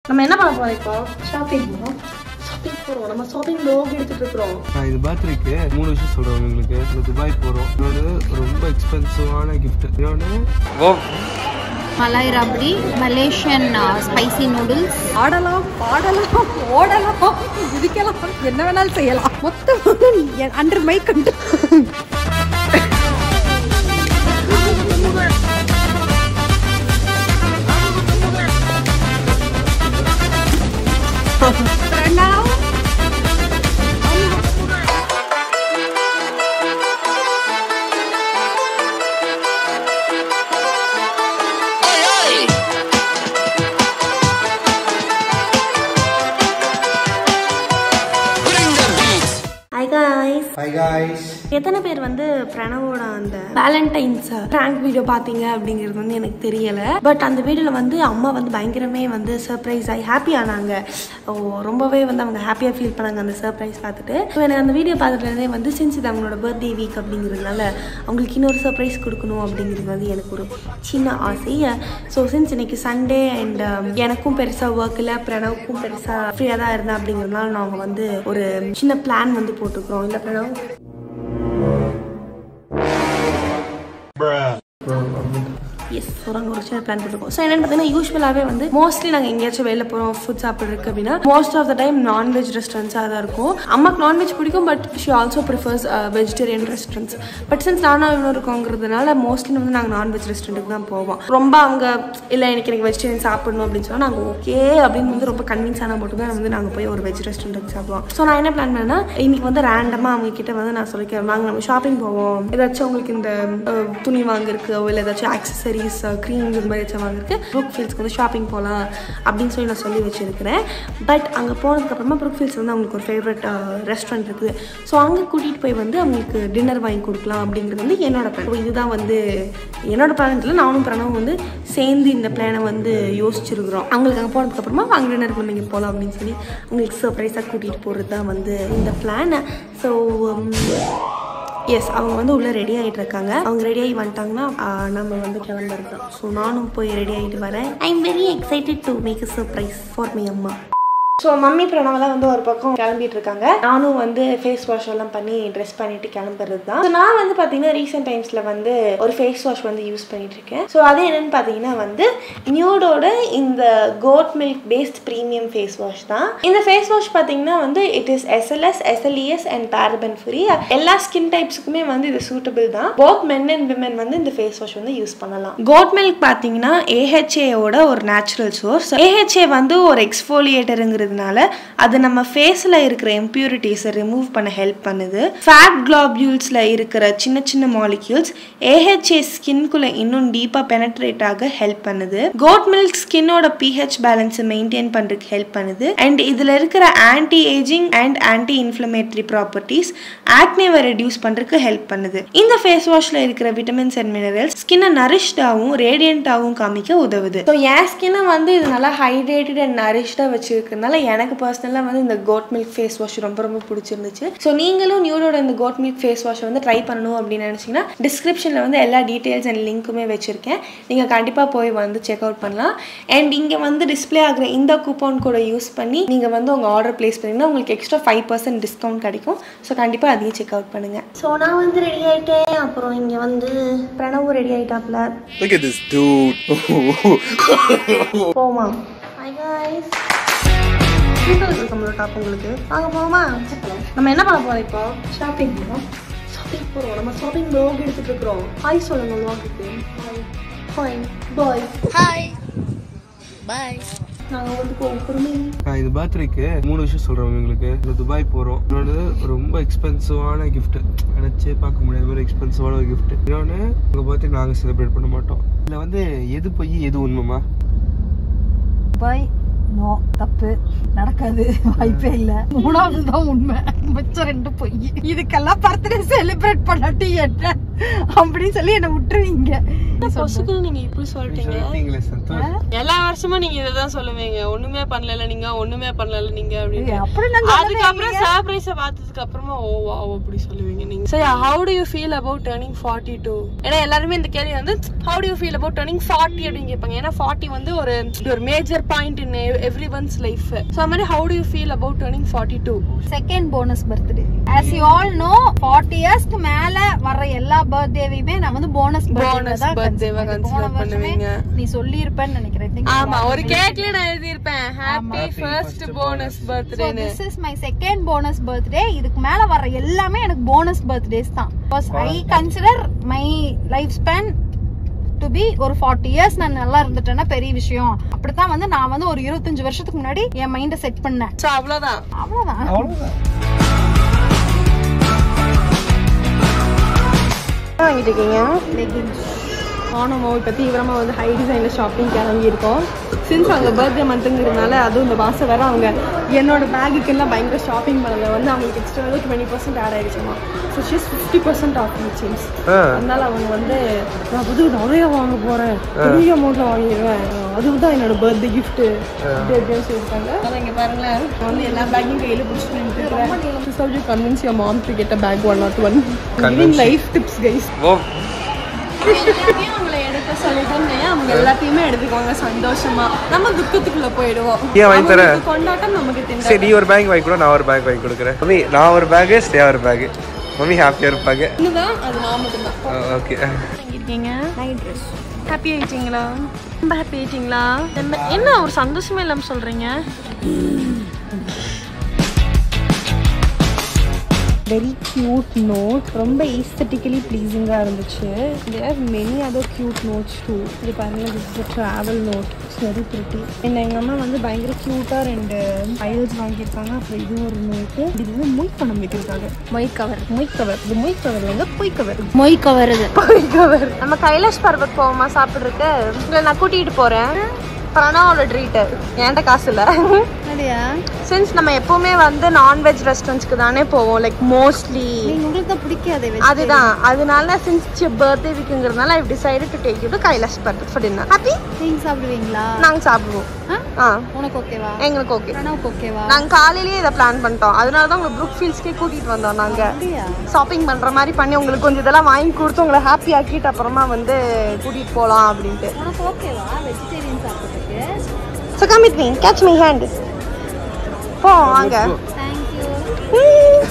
நம்ம என்ன பண்ண போறோம் இப்போ ஷாப்பிங் போறோம் ஷாப்பிங் போறோம் நம்ம ஷாப்பிங் ப்ளாக் எடுத்துட்டு இருக்கிறோம் நான் இது பர்த்டேக்கு மூணு விஷயம் சொல்கிறேன் உங்களுக்கு இந்த துபாய் போகிறோம் இன்னொன்று ரொம்ப எக்ஸ்பென்சிவான gift இன்னொன்று malai rabdi Malaysian spicy noodles ஆடலாம் பாடலாம் ஓடலாம் குதிக்கலாம் என்ன வேணாலும் செய்யலாம் மொத்தம் அண்டர் மை கண்டு ஹை காய்ஸ் ஹாய் காய்ஸ் எத்தனை பேர் வந்து பிரணவோட அந்த வேலண்டைன்ஸ் பிராங்க் வீடியோ பார்த்தீங்க அப்படிங்கிறது வந்து எனக்கு தெரியல பட் அந்த வீடியோவில் வந்து அம்மா வந்து பயங்கரமே வந்து சர்ப்ரைஸ் ஆகி ஹாப்பி ஆனாங்க ஓ ரொம்பவே வந்து அவங்க ஹாப்பியாக ஃபீல் பண்ணாங்க அந்த சர்ப்ரைஸ் பார்த்துட்டு ஸோ எனக்கு அந்த வீடியோ பார்த்துட்டுலேருந்தே வந்து சின்ஸ் இது அவங்களோட பர்த்டே வீக் அப்படிங்கிறதுனால அவங்களுக்கு இன்னொரு சர்ப்ரைஸ் கொடுக்கணும் அப்படிங்கிறது வந்து எனக்கு ஒரு சின்ன ஆசை ஸோ சின்ஸ் இன்னைக்கு சண்டே அண்ட் எனக்கும் பெருசாக ஒர்க் இல்லை பிரணவுக்கும் பெருசாக ஃப்ரீயாக தான் இருந்தேன் அப்படிங்கிறதுனால நாங்கள் வந்து ஒரு சின்ன பிளான் வந்து போட்டுக்கிறோம் இல்லை பிரணவ் எஸ் ஸோ நாங்கள் ஒரு சின்ன பிளான் போட்டுருக்கோம் ஸோ என்னென்னு பார்த்தீங்கன்னா யூஸ்வலாகவே வந்து மோஸ்ட்லி நாங்கள் எங்கேயாச்சும் வெளில போகிறோம் ஃபுட் சாப்பிட்றதுக்கு அப்படின்னா most of the time non veg ரெஸ்டாரண்ட்ஸாக தான் இருக்கும் அம்மாக்கு நான்வெஜ் பிடிக்கும் but she also prefers vegetarian restaurants but since நானும் இவ்வளோ இருக்கோங்கிறதுனால மோஸ்ட்லி வந்து நாங்கள் நான்வெஜ் ரெஸ்டாரண்ட்டுக்கு தான் போவோம் ரொம்ப அவங்க இல்லை எனக்கு எனக்கு வெஜிடேரியன் சாப்பிடணும் அப்படின்னு சொன்னால் நாங்கள் ஓகே அப்படின்னு வந்து ரொம்ப கன்வின்ஸ் ஆனால் மட்டும் தான் வந்து நாங்கள் போய் ஒரு வெஜ் ரெஸ்டாரண்ட்டுக்கு சாப்பிடுவோம் ஸோ நான் என்ன பிளான் பண்ணேன்னா இன்னைக்கு வந்து ரேண்டமாக அவங்க கிட்ட வந்து நான் சொல்லிக்கிறேன் வாங்க நம்ம ஷாப்பிங் போவோம் ஏதாச்சும் உங்களுக்கு இந்த அஹ், துணி வாங்கிருக்கு இல்லை ஏதாச்சும் ஆக்சசரிஸ் க்ரீம் இது மாதிரி ஏதாச்சும் வாங்கிருக்கு ப்ரூக் ஃபீல்ஸ்க்கு வந்து ஷாப்பிங் போகலாம் அப்படின்னு சொல்லி நான் சொல்லி வச்சிருக்கிறேன் பட் அங்கே போனதுக்கப்புறமா ப்ரூக் ஃபீல்ஸ் வந்து அவங்களுக்கு ஒரு ஃபேவரட் ரெஸ்டாரண்ட் இருக்குது ஸோ அங்கே கூட்டிகிட்டு போய் வந்து அவங்களுக்கு டின்னர் வாங்கி கொடுக்கலாம் அப்படிங்கிறது வந்து என்னோட பிளான் இதுதான் வந்து என்னோட பிளான்ல நானும் பிரணவும் வந்து சேர்ந்து இந்த பிளானை வந்து யோசிச்சிருக்கிறோம் அவங்களுக்கு அங்கே போனதுக்கப்புறமா வாங்க டின்னருக்கு நம்ம இங்கே போகலாம் அப்படின்னு சொல்லி அவங்களுக்கு சர்ப்ரைஸாக கூட்டிகிட்டு போகிறது தான் வந்து இந்த பிளான் ஸோ எஸ் அவங்க வந்து உள்ளே ரெடி ஆகிட்டு இருக்காங்க அவங்க ரெடி ஆகி வந்துட்டாங்கன்னா ஆஹ், நம்ம வந்து கிளம்புறது தான் ஸோ நானும் போய் ரெடி ஆகிட்டு வரேன் I am very excited to make a surprise for my அம்மா ஸோ மம்மி பிரணவெல்லாம் வந்து ஒரு பக்கம் கிளம்பிட்டு இருக்காங்க நானும் வந்து ஃபேஸ் வாஷ் எல்லாம் பண்ணி ட்ரெஸ் பண்ணிட்டு கிளம்புறது தான் ஸோ நான் வந்து பார்த்தீங்கன்னா ரீசெண்ட் டைம்ஸில் வந்து ஒரு ஃபேஸ் வாஷ் வந்து யூஸ் பண்ணிட்டு இருக்கேன் ஸோ அது என்னன்னு பார்த்தீங்கன்னா வந்து நியூடோட இந்த goat milk based premium face wash தான் இந்த ஃபேஸ் வாஷ் பார்த்தீங்கன்னா வந்து it is SLS SLES and paraben free எல்லா ஸ்கின் டைப்ஸுக்குமே வந்து இது சூட்டபிள் தான் போத் மென் அண்ட் விமன் வந்து இந்த ஃபேஸ் வாஷ் வந்து யூஸ் பண்ணலாம் கோட் மில்க் பார்த்தீங்கன்னா ஏஹெச்ஏவோட ஒரு நேச்சுரல் சோர்ஸ் ஏஹெச்ஏ வந்து ஒரு எக்ஸ்ஃபோலியேட்டருங்கிறதுனால அது நம்ம ஃபேஸில் இருக்கிற இம்ப்யூரிட்டிஸை ரிமூவ் பண்ண ஹெல்ப் பண்ணுது ஃபேட் குளாபியூல்ஸில் இருக்கிற சின்ன சின்ன மாலிக்யூல்ஸ் ஏஹெச்ஏ ஸ்கின்குள்ளே இன்னும் டீப்பாக பெனட்ரேட் ஆக ஹெல்ப் பண்ணுது கோட் மில்க் ஸ்கின்னோட பிஹெச் பேலன்ஸை மெயின்டைன் பண்ணுறதுக்கு ஹெல்ப் பண்ணுது அண்ட் இதில் இருக்கிற anti aging and anti inflammatory properties ஆக்னேவை ரெடியூஸ் பண்ணுறதுக்கு ஹெல்ப் பண்ணுது இந்த ஃபேஸ் வாஷில் இருக்கிற விட்டமின்ஸ் அண்ட் மினரல்ஸ் ஸ்கின்னை நரிஷ்டாகவும் ரேடியண்ட்டாகவும் காமிக்க உதவுது ஸோ என் ஸ்கின்னை வந்து இது நல்லா ஹைட்ரேட்டட் அண்ட் நரிஷ்டாக வச்சிருக்கிறதுனால எனக்கு பர்சனலாக வந்து இந்த கோட் மில்க் ஃபேஸ் வாஷ் ரொம்ப ரொம்ப பிடிச்சிருந்துச்சு ஸோ நீங்களும் நியூரோட இந்த கோட் மில்க் ஃபேஸ் வாஷ் வந்து ட்ரை பண்ணணும் அப்படின்னு நினச்சிங்கன்னா டிஸ்கிரிப்ஷனில் வந்து எல்லா டீட்டெயில்ஸ் அண்ட் லிங்க்குமே வச்சுருக்கேன் நீங்கள் கண்டிப்பாக போய் வந்து செக் அவுட் பண்ணலாம் அண்ட் இங்கே வந்து டிஸ்ப்ளே ஆகிற இந்த கூப்பன் கூட யூஸ் பண்ணி நீங்கள் வந்து உங்கள் ஆர்டர் ப்ளேஸ் பண்ணிங்கன்னா உங்களுக்கு எக்ஸ்ட்ரா ஃபைவ் பர்சன்ட் டிஸ்கவுண்ட் கிடைக்கும் ஸோ கண்டிப்பாக அதையும் செக் அவுட் பண்ணுங்கள் ஸோ நான் வந்து ரெடி ஆகிட்டேன் அப்புறம் இங்கே வந்து பிரணவும் ரெடி ஆகிட்டாப்ல Look at this dude. போமா ஹாய் காய்ஸ் சூப்பர் இருக்கு நம்மளோட டாப் உங்களுக்கு வாங்க போமா நம்ம என்ன பண்ண போறோம் இப்போ ஷாப்பிங் போறோம் ஷாப்பிங் போறோம் நம்ம ஷாப்பிங் ப்ளாக் எடுத்துட்டு இருக்கிறோம் ஹாய் சொல்லுங்க வ்ளாகுக்கு ஹாய் பாய் ஹாய் பாய் நாங்கள் வந்து போவோம் பொறுமை நான் இது பர்த்டேக்கு மூணு விஷயம் சொல்கிறேன் உங்களுக்கு இந்த துபாய் போகிறோம் இன்னொன்று ரொம்ப எக்ஸ்பென்சிவான gift நினச்சே பார்க்க முடியாத மாதிரி எக்ஸ்பென்சிவான ஒரு gift இன்னொன்று உங்கள் பர்த்டே நாங்கள் செலிப்ரேட் பண்ண மாட்டோம் இதில் வந்து எது பொய் எது உண்மைமா பாய் நோ தப்பு நடக்காது வாய்ப்பே இல்ல மூணாவது தான் உண்மை மிச்சம் ரெண்டு பொய் இதுக்கெல்லாம் பர்த்டே செலிப்ரேட் பண்ணாட்டி என்ன அப்படின்னு சொல்லி என்ன விட்டுருவீங்க பொசுக்குன்னு நீங்க இப்படி சொல்லிட்டீங்க சொல்லிட்டீங்களே சந்தோஷ் எல்லா வருஷமும் நீங்க இததான் சொல்லுவீங்க ஒண்ணுமே பண்ணல நீங்க ஒண்ணுமே பண்ணல நீங்க அப்படின்னு அப்புறம் நாங்க அதுக்கப்புறம் சர்ப்ரைஸ பார்த்ததுக்கு அப்புறமா ஓ வாவ் அப்படி சொல்லுவீங்க நீங்க சரி how do you feel about turning 42 ஏன்னா எல்லாருமே இந்த கேள்வி வந்து how do you feel about turning 40 அப்படின்னு கேட்பாங்க ஏன்னா 40 வந்து ஒரு ஒரு major point in everyone's life so அது மாதிரி how do you feel about turning 42 second bonus birthday as you all know forty இயர்ஸ்க்கு மேல வர்ற எல்லா பர்த்டேவையுமே நான் வந்து போனஸ் Bonus birthday வா consider பண்ணுவீங்க. நீ சொல்லி இருப்பேன்னு நினைக்கிறேன் I think ஆமா ஒரு கேக்ல நான் எழுதியிருப்பேன் ஹாப்பி ஃபர்ஸ்ட் போனஸ் So பர்த்டேன்னு this is my second bonus birthday இதுக்கு மேல வர எல்லாமே எனக்கு போனஸ் பர்த்டேஸ் தான் because I consider my life span to be ஒரு ஃபார்ட்டி இயர்ஸ் நான் நல்லா இருந்துட்டேன்னா பெரிய விஷயம் அப்படித்தான் வந்து நான் வந்து ஒரு இருபத்தஞ்சு வருஷத்துக்கு முன்னாடி என் மைண்டை செட் பண்ணேன் ஸோ அவ்வளோதான் அவ்வளவுதான் அவ்வளவுதான் வாங்கிட்டு இருக்கீங்க லெகின்ஸ் ஆனமோ இப்போ தீவிரமாக வந்து ஹை டிசைனில் ஷாப்பிங் கிளம்பியிருக்கோம் சின்ஸ் அவங்க பர்த்டே மந்த்துங்கிறதுனால அதுவும் இந்த மாதம் வேற அவங்க என்னோட பேகுக்கெல்லாம் பயங்கர ஷாப்பிங் பண்ணல வந்து அவங்களுக்கு எக்ஸ்ட்ரா வந்து டுவெண்ட்டி பர்சன்ட் ஆட் ஆயிடுச்சுமா so she's fifty percent off since அதனால அவங்க வந்து நான் புது நிறைய வாங்க போகிறேன் பெரிய அமௌண்ட்டில் வாங்கிடுவேன் அதுதான் என்னோட பர்த்டே கிஃப்ட் அப்படின்னு சொல்லியிருக்காங்க அதான் இங்கே பாருங்களேன் நான் வந்து எல்லா பேக்கையும் கையில் பிடிச்சிட்டு நின்றுக்கிறேன் convince your mom to get a bag one not one life tips guys ஓ எல்லாத்தையும் அவங்கள எடுக்க சொல்லிட்டோம்னு அவங்க எல்லாத்தையுமே எடுத்துக்குவாங்க சந்தோஷமா நம்ம துக்கத்துக்குள்ள போயிடுவோம் ஏன் வாங்கி தர? அவங்களுக்கு கொண்டாட்டம் நமக்கு திண்டாட்டம். சரி நீ ஒரு பேக் வாங்கி கொடு நான் ஒரு பேக் வாங்கி கொடுக்குறேன் மம்மி நான் ஒரு பேக் ஸ்டே ஒரு பேக் மம்மி ஹாப்பியாக இருப்பாங்க ஒண்ணுதான் அது நான் மட்டும்தான் ஓகே இருக்கீங்க ஹாப்பி ஆயிட்டீங்களா ரொம்ப ஹாப்பி ஆயிட்டீங்களா என்ன என்ன ஒரு சந்தோஷமே இல்லாம சொல்றீங்க வெரி க்யூட் நோட் ரொம்ப ஈஸ்தட்டிக்கலி ப்ளீஸிங்காக இருந்துச்சு there many other cute notes too இது பாருங்க this is travel note it's very pretty என்ன எங்கள் அம்மா வந்து பயங்கர க்யூட்டாக ரெண்டு ஃபைல்ஸ் வாங்கியிருக்காங்க அப்புறம் இது ஒரு நோட்டு இது வந்து மொய் பணம் வைக்கிறதுக்காக மொய் கவர் மொய் கவர் இது மொய் கவர் வந்து பொய் கவர் மொய்க்க வருது கவர் நம்ம கைலாஷ் பர்வத் போவோமா சாப்பிட்றதுக்கு இல்லை நான் கூட்டிகிட்டு போகிறேன் பிரணாவோட ட்ரீட்டு என்கிட்ட காசு இல்லை அப்படியா சின்ஸ் நம்ம எப்பவுமே வந்து நான்வெஜ் ரெஸ்டாரண்ட்ஸ்க்கு தானே போவோம் லைக் மோஸ்ட்லி நீங்க உங்களுக்கு தான் பிடிக்காதே அதுதான் அதனால சின்ஸ் பர்த்டே வீக்குங்கிறதுனால I decided to take you to Kailash Parbat for dinner happy நீங்க சாப்பிடுவீங்களா நாங்கள் சாப்பிடுவோம் ஆ? ஆ உனக்கு ஓகேவா எங்களுக்கு ஓகே பிரணவுக்கு ஓகேவா நாங்கள் காலையிலேயே இதை பிளான் பண்ணிட்டோம் அதனால தான் உங்களை ப்ரூக் ஃபீல்ஸ்க்கே கூட்டிகிட்டு வந்தோம் நாங்கள் அப்படியா ஷாப்பிங் பண்ணுற மாதிரி பண்ணி உங்களுக்கு கொஞ்சம் இதெல்லாம் வாங்கி கொடுத்து உங்களை ஹாப்பி ஆக்கிட்டு அப்புறமா வந்து கூட்டிகிட்டு போகலாம் அப்படின்ட்டு உனக்கு ஓகேவா வெஜிடேரியன் சாப்பிட்றதுக்கு so come with me catch me hand போ வாங்க தேங்க்யூ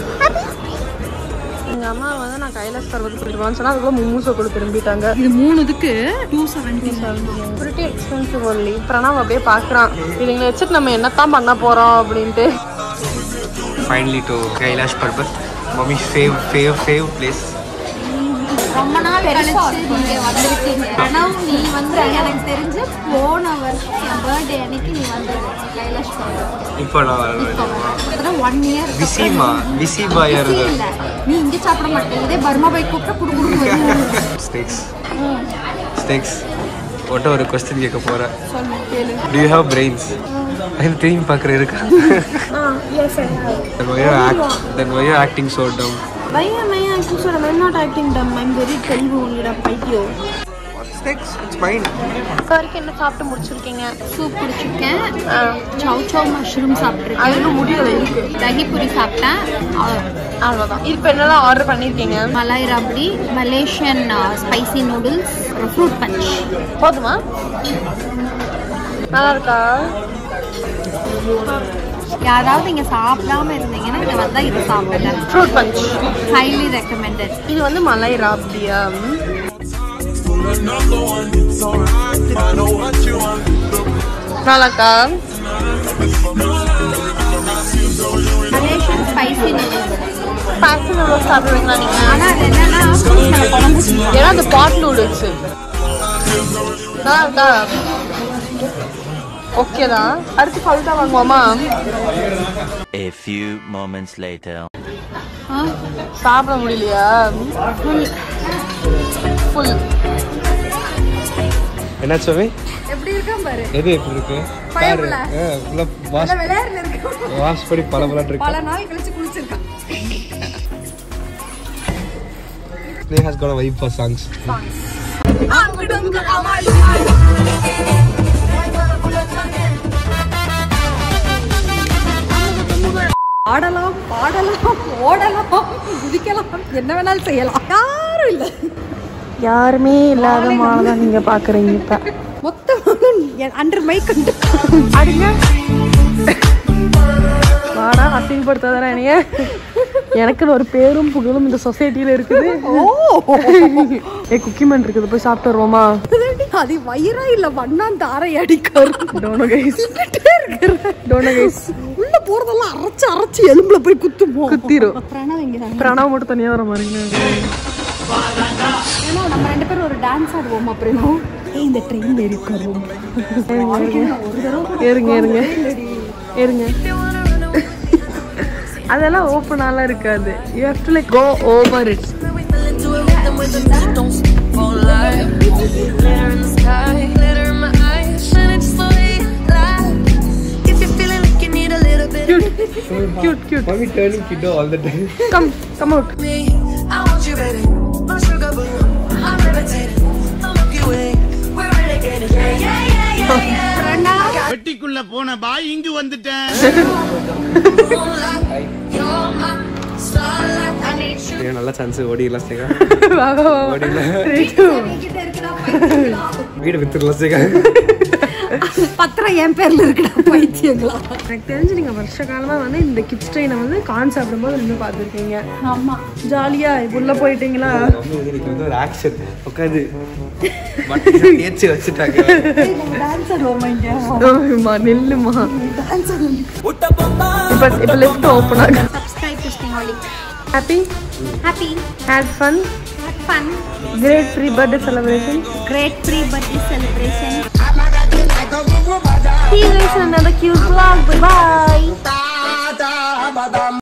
எங்கள் அம்மா வந்து நான் கைலாஸ் பர்வத்து கூட்டிட்டு போன்னு சொன்னால் அதுக்குள்ள மும்மூசை கொடு திரும்பிட்டாங்க இது மூணுதுக்கு two seventy pretty expensive only Pranav அப்படியே பார்க்குறான் இதுங்களை வச்சுட்டு நம்ம என்னத்தான் பண்ண போகிறோம் அப்படின்ட்டு finally to Kailash Parbat mummy fav fav fav place ரொம்ப நாள் கழிச்சு நீங்க வந்திருக்கீங்க பிரணவ் நீ வந்து எனக்கு தெரிஞ்சு போன வருஷம் என் பர்த்டே அன்னைக்கு நீ வந்தது கைலாஷ் பர்வத் இப்போ நான் வரேன் ஒன் இயர் பிஸிமா பிஸி பாயாக இருக்கு இல்ல நீ இங்க சாப்பிட மாட்டேன் இதே பர்மா பைக் கூப்பிட்டா குடு குடு ஸ்டேக்ஸ் ஸ்டேக்ஸ் உன்ட்ட ஒரு கொஸ்டின் கேட்க போகிறேன் டு யூ ஹேவ் பிரெயின்ஸ் அது திரும்பி பார்க்குற இருக்கா then why you act then why you acting so dumb பையன் மையன் ஆக்டிங் சொல்ல mime not acting dumb mime very தெளிவு ஒன்லிடா பைத்தியோ snakes it's fine வரைக்கும் என்ன சாப்பிட்டு முடிச்சிருக்கீங்க சூப் குடிச்சிருக்கேன் சவ் சவ் மஷ்ரூம் சாப்பிட்ருக்கேன் அது இன்னும் முடியல இருக்கு தகிபுரி சாப்பிட்டேன் அவ்வளோ. அவ்வளோதான் இப்போ என்னதான் ஆர்டர் பண்ணியிருக்கீங்க malai rabdi Malaysian spicy noodles fruit punch போதுமா நல்லா இருக்கா யாராவது இங்க சாப்பிடாம இருந்தீங்கன்னா இங்க வந்தா இது சாப்பிடல ஃப்ரூட் பஞ்ச் ஹைலி ரெக்கமெண்டட் இது வந்து மலை ராப்டியா நல்லாக்கா மலேசியன் ஸ்பைசி நூடுல்ஸ் பேக்கி நூடுல்ஸ் சாப்பிடுவீங்களா நீங்க ஆனா அது என்னன்னா fruit மேல குழம்பு செஞ்சு ஏன்னா அது பாட் நூடுல்ஸ் நல்லா இருக்கா ஓகே தான் அடுத்து ஃபல்தா வாங்குவோமா A few moments later. சாப்பிட முடியலையா ஃபுல் என்ன சுவை எப்படி இருக்கான் பாரு எது எப்படி இருக்கு பாரு ஃபுல்லா வாஷ் விளையாடுல இருக்கு வாஷ் பண்ணி பல பல இருக்கு பல நாள் கழிச்சு குளிச்சிருக்கான் Sneha's got a vibe for songs. ஆடலாம் பாடலாம் ஓடலாம் குதிக்கலாம் என்ன வேணாலும் செய்யலாம் யாரும் இல்லை யாருமே இல்லாத மாலை தான் நீங்க பாக்குறீங்க இப்ப மொத்தம் அண்டர் மைக் கண்டு அடிங்க வாடா அசிங்கப்படுத்தாதானே என்னைய எனக்குன்னு ஒரு பேரும் புகழும் இந்த சொசைட்டில இருக்குது ஏ குக்கிமன் இருக்குது போய் சாப்பிட்டு வருவோமா அது வயிறா இல்ல வண்ணான் தாரை அடிக்காரு டோனோ கைஸ் தின்னுட்டே இருக்கிறேன் டோனோ கைஸ் உள்ள போறதெல்லாம் அரைச்சு அரைச்சு எலும்புல போய் குத்துமோ குத்திரும் பிரணவ் இங்க பிரணவ் மட்டும் தனியா வர மாதிரி ஏன்னா நம்ம ரெண்டு பேரும் ஒரு டான்ஸ் ஆடுவோம் அப்புறம் ஏய் இந்த ட்ரெயின் ஏறி உட்காருவோம் ஏறுங்க ஏறுங்க ஏறுங்க அதெல்லாம் ஓப்பனாலாம் இருக்காது you have to like go over it Glitter in the sky, glitter in my eyes, shining just the way you lie. If you're feeling like you need a little bit of cute cute Mommy turning kiddo all the time. Come come out me, I want you, baby. My sugar boo, I'm levitating. The Milky Way, we're renegading. Yeah, yeah, yeah, yeah, yeah. பெட்டிக்குள்ள போன பாய் இங்கு வந்துட்டேன் Moonlight, you're my starlight. I need you. ஏன் நல்ல chance ஓடிடலாம் சேகா வா வா வா ஓடிடலாம் வீடு வித்துடலாம் சேகா பத்திரம் என் பேர்ல இருக்குடா பைத்தியங்களா எனக்கு தெரிஞ்சு நீங்க வருஷ காலமா வந்து இந்த கிட்ஸ் ட்ரெயினை வந்து கான் சாப்பிடும்போது நின்று பார்த்துருக்கீங்க ஆமா ஜாலியா உள்ள போயிட்டீங்களா மம்மி வந்து இன்னைக்கு வந்து ஒரு ஆக்ஷன் உட்காந்து ஏச்சு வச்சுட்டாங்க டான்ஸ் ஆடுவோமா இங்க ஓய்மா நெல்லுமா இப்ப இப்ப லெஃப்ட் ஓப்பன் ஆகும் சப்ஸ்கிரைப் டு ஸ்டிங்கோலி happy happy hat fun fun great pre birthday celebration great pre birthday celebration See you guys in another cute vlog. Bye bye.